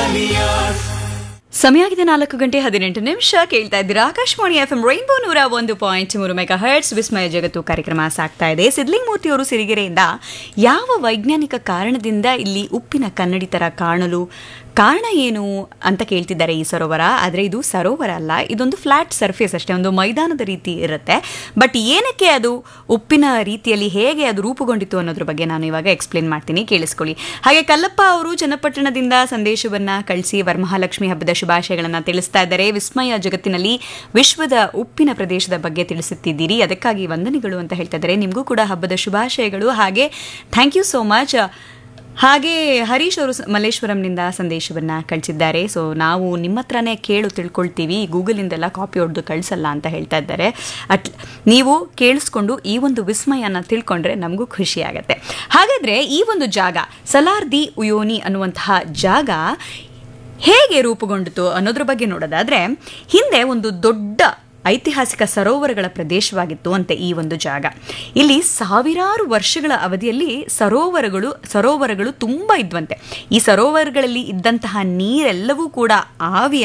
ಸಮಯ ಆಗಿದೆ ನಾಲ್ಕು ಗಂಟೆ ಹದಿನೆಂಟು ನಿಮಿಷ ಕೇಳ್ತಾ ಇದ್ದೀರಾ ಆಕಾಶವಾಣಿ ಎಫ್ ಎಂ ರೈನ್ಬೋ ನೂರ ಒಂದು ಪಾಯಿಂಟ್ ಮೂರು ಮೆಗಾ ಹರ್ಟ್ಸ್ ವಿಸ್ಮಯ ಜಗತ್ತು ಕಾರ್ಯಕ್ರಮ ಸಾಗ್ತಾ ಇದೆ ಸಿದ್ಲಿಂಗ್ ಮೂರ್ತಿ ಅವರು ಸಿರಿಗೆರೆಯಿಂದ ಯಾವ ವೈಜ್ಞಾನಿಕ ಕಾರಣದಿಂದ ಇಲ್ಲಿ ಉಪ್ಪಿನ ಕನ್ನಡಿ ತರ ಕಾಣಲು ಕಾರಣ ಏನು ಅಂತ ಕೇಳ್ತಿದ್ದಾರೆ ಈ ಸರೋವರ ಆದರೆ ಇದು ಸರೋವರ ಅಲ್ಲ ಇದೊಂದು ಫ್ಲಾಟ್ ಸರ್ಫೇಸ್ ಅಷ್ಟೇ ಒಂದು ಮೈದಾನದ ರೀತಿ ಇರುತ್ತೆ ಬಟ್ ಏನಕ್ಕೆ ಅದು ಉಪ್ಪಿನ ರೀತಿಯಲ್ಲಿ ಹೇಗೆ ಅದು ರೂಪುಗೊಂಡಿತು ಅನ್ನೋದ್ರ ಬಗ್ಗೆ ನಾನು ಇವಾಗ ಎಕ್ಸ್ಪ್ಲೇನ್ ಮಾಡ್ತೀನಿ ಕೇಳಿಸ್ಕೊಳ್ಳಿ ಹಾಗೆ ಕಲ್ಲಪ್ಪ ಅವರು ಚನ್ನಪಟ್ಟಣದಿಂದ ಸಂದೇಶವನ್ನ ಕಳಿಸಿ ವರಮಹಾಲಕ್ಷ್ಮಿ ಹಬ್ಬದ ಶುಭಾಶಯಗಳನ್ನು ತಿಳಿಸ್ತಾ ಇದ್ದಾರೆ ವಿಸ್ಮಯ ಜಗತ್ತಿನಲ್ಲಿ ವಿಶ್ವದ ಉಪ್ಪಿನ ಪ್ರದೇಶದ ಬಗ್ಗೆ ತಿಳಿಸುತ್ತಿದ್ದೀರಿ ಅದಕ್ಕಾಗಿ ವಂದನೆಗಳು ಅಂತ ಹೇಳ್ತಾ ಇದ್ದಾರೆ ನಿಮಗೂ ಕೂಡ ಹಬ್ಬದ ಶುಭಾಶಯಗಳು ಹಾಗೆ ಥ್ಯಾಂಕ್ ಯು ಸೋ ಮಚ್ ಹಾಗೆ ಹರೀಶ್ ಅವರು ಸ- ಮಲ್ಲೇಶ್ವರಂನಿಂದ ಸಂದೇಶವನ್ನ ಕಳಿಸಿದ್ದಾರೆ ಸೊ ನಾವು ನಿಮ್ಮ ಹತ್ರನೇ ಕೇಳು ತಿಳ್ಕೊಳ್ತೀವಿ ಗೂಗಲಿಂದೆಲ್ಲ ಕಾಪಿ ಹೊಡೆದು ಕಳಿಸಲ್ಲ ಅಂತ ಹೇಳ್ತಾ ಇದ್ದಾರೆ ಅಟ್ ನೀವು ಕೇಳಿಸ್ಕೊಂಡು ಈ ಒಂದು ವಿಸ್ಮಯನ ತಿಳ್ಕೊಂಡ್ರೆ ನಮಗೂ ಖುಷಿ ಆಗುತ್ತೆ ಹಾಗಾದ್ರೆ ಈ ಒಂದು ಜಾಗ ಸಲಾರ್ ದಿ ಉಯೋನಿ ಅನ್ನುವಂತಹ ಜಾಗ ಹೇಗೆ ರೂಪುಗೊಂಡಿತು ಅನ್ನೋದ್ರ ಬಗ್ಗೆ ನೋಡೋದಾದ್ರೆ ಹಿಂದೆ ಒಂದು ದೊಡ್ಡ ಐತಿಹಾಸಿಕ ಸರೋವರಗಳ ಪ್ರದೇಶವಾಗಿತ್ತು ಅಂತೆ ಈ ಒಂದು ಜಾಗ ಇಲ್ಲಿ ಸಾವಿರಾರು ವರ್ಷಗಳ ಅವಧಿಯಲ್ಲಿ ಸರೋವರಗಳು ಸರೋವರಗಳು ತುಂಬ ಇದ್ವಂತೆ ಈ ಸರೋವರಗಳಲ್ಲಿ ಇದ್ದಂತಹ ನೀರೆಲ್ಲವೂ ಕೂಡ ಆವಿ